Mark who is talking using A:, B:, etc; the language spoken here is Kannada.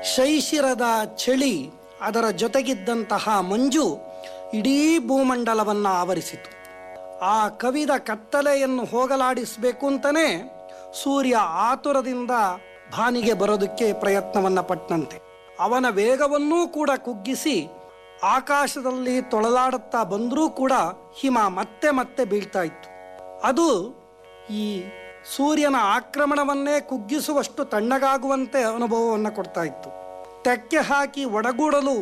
A: ಶೈಶಿರದ ಚಳಿ ಅದರ ಜೊತೆಗಿದ್ದಂತಹ ಮಂಜು ಇಡೀ ಭೂಮಂಡಲವನ್ನು ಆವರಿಸಿತು ಆ ಕವಿದ ಕತ್ತಲೆಯನ್ನು ಹೋಗಲಾಡಿಸಬೇಕು ಅಂತಲೇ ಸೂರ್ಯ ಆತುರದಿಂದ ಭಾನಿಗೆ ಬರೋದಕ್ಕೆ ಪ್ರಯತ್ನವನ್ನು ಪಟ್ಟನಂತೆ ಅವನ ವೇಗವನ್ನೂ ಕೂಡ ಕುಗ್ಗಿಸಿ ಆಕಾಶದಲ್ಲಿ ತೊಳಲಾಡುತ್ತಾ ಬಂದರೂ ಕೂಡ ಹಿಮ ಮತ್ತೆ ಮತ್ತೆ ಬೀಳ್ತಾ ಇತ್ತು ಅದು ಈ ಸೂರ್ಯನ ಆಕ್ರಮಣವನ್ನೇ ಕುಗ್ಗಿಸುವಷ್ಟು ತಣ್ಣಗಾಗುವಂತೆ ಅನುಭವವನ್ನು ಕೊಡ್ತಾ ಇತ್ತು ತೆಕ್ಕೆ ಹಾಕಿ ಒಡಗೂಡಲು